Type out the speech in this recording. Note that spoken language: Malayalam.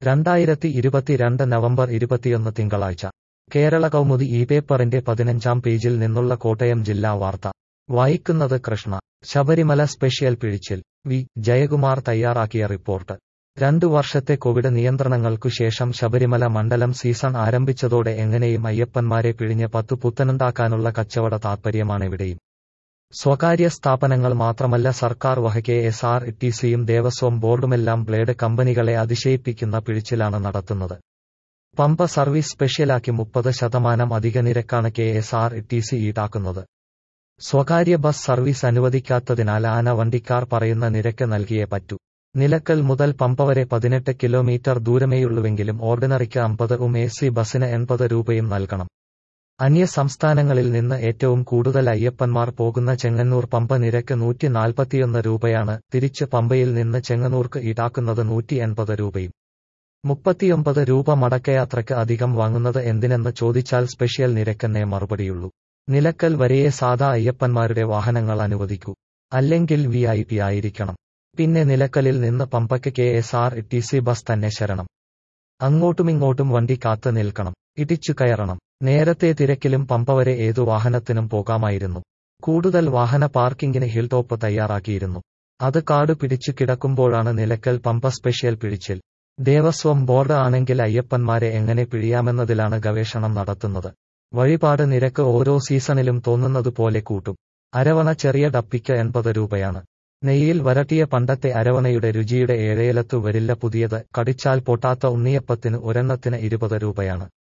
രണ്ടായിരത്തി ഇരുപത്തിരണ്ട് നവംബർ ഇരുപത്തിയൊന്ന് തിങ്കളാഴ്ച കേരള കൗമുദി ഈ പേപ്പറിന്റെ പതിനഞ്ചാം പേജിൽ നിന്നുള്ള കോട്ടയം ജില്ലാ വാർത്ത വായിക്കുന്നത് കൃഷ്ണ ശബരിമല സ്പെഷ്യൽ പിഴിച്ചിൽ വി ജയകുമാർ തയ്യാറാക്കിയ റിപ്പോർട്ട് രണ്ടു വർഷത്തെ കോവിഡ് നിയന്ത്രണങ്ങൾക്കു ശേഷം ശബരിമല മണ്ഡലം സീസൺ ആരംഭിച്ചതോടെ എങ്ങനെയും അയ്യപ്പന്മാരെ പിഴിഞ്ഞ് പത്തു പുത്തനുണ്ടാക്കാനുള്ള കച്ചവട താൽപര്യമാണിവിടെയും സ്വകാര്യ സ്ഥാപനങ്ങൾ മാത്രമല്ല സർക്കാർ വഹകെ എസ് ആർ ടി സിയും ദേവസ്വം ബോർഡുമെല്ലാം ബ്ലേഡ് കമ്പനികളെ അതിശയിപ്പിക്കുന്ന പിഴിച്ചിലാണ് നടത്തുന്നത് പമ്പ സർവീസ് സ്പെഷ്യലാക്കി മുപ്പത് ശതമാനം അധിക നിരക്കാണ് K S R T C ഈടാക്കുന്നത് സ്വകാര്യ ബസ് സർവീസ് അനുവദിക്കാത്തതിനാൽ ആന വണ്ടിക്കാർ പറയുന്ന നിരക്ക് നൽകിയേ പറ്റൂ നിലക്കൽ മുതൽ പമ്പ വരെ പതിനെട്ട് കിലോമീറ്റർ ദൂരമേയുള്ളുവെങ്കിലും ഓർഡിനറിക്ക് അമ്പത് ഉം എ സി ബസിന് എൺപത് രൂപയും നൽകണം അന്യ സംസ്ഥാനങ്ങളിൽ നിന്ന് ഏറ്റവും കൂടുതൽ അയ്യപ്പന്മാർ പോകുന്ന ചെങ്ങന്നൂർ പമ്പ നിരക്ക് നൂറ്റി നാൽപ്പത്തിയൊന്ന് രൂപയാണ് തിരിച്ച് പമ്പയിൽ നിന്ന് ചെങ്ങന്നൂർക്ക് ഈടാക്കുന്നത് നൂറ്റി എൺപത് രൂപയും മുപ്പത്തിയൊമ്പത് രൂപ മടക്കയാത്രയ്ക്ക് അധികം വാങ്ങുന്നത് എന്തിനെന്ന് ചോദിച്ചാൽ സ്പെഷ്യൽ നിരക്കെന്നേ മറുപടിയുള്ളൂ നിലക്കൽ വരെയേ സാധാ അയ്യപ്പന്മാരുടെ വാഹനങ്ങൾ അനുവദിക്കൂ അല്ലെങ്കിൽ വി ഐ പി ആയിരിക്കണം പിന്നെ നിലക്കലിൽ നിന്ന് പമ്പയ്ക്ക് K S R T C bus തന്നെ ശരണം അങ്ങോട്ടുമിങ്ങോട്ടും വണ്ടി കാത്തു നിൽക്കണം ഇടിച്ചു കയറണം നേരത്തെ തിരക്കിലും പമ്പ വരെ ഏതു വാഹനത്തിനും പോകാമായിരുന്നു കൂടുതൽ വാഹന പാർക്കിങ്ങിന് ഹിൽ ടോപ്പ് തയ്യാറാക്കിയിരുന്നു അത് കാട് പിടിച്ചു കിടക്കുമ്പോഴാണ് നിലക്കൽ പമ്പ സ്പെഷ്യൽ പിഴിച്ചിൽ ദേവസ്വം ബോർഡ് ആണെങ്കിൽ അയ്യപ്പന്മാരെ എങ്ങനെ പിഴിയാമെന്നതിലാണ് ഗവേഷണം നടത്തുന്നത് വഴിപാട് നിരക്ക് ഓരോ സീസണിലും തോന്നുന്നതുപോലെ കൂട്ടും അരവണ ചെറിയ ഡപ്പിക്ക് എൺപത് രൂപയാണ് നെയ്യിൽ വരട്ടിയ പണ്ടത്തെ അരവണയുടെ രുചിയുടെ ഏഴേലത്തു വരില്ല പുതിയത് കടിച്ചാൽ പൊട്ടാത്ത ഉണ്ണിയപ്പത്തിന് ഒരെണ്ണത്തിന് ഇരുപത് രൂപയാണ്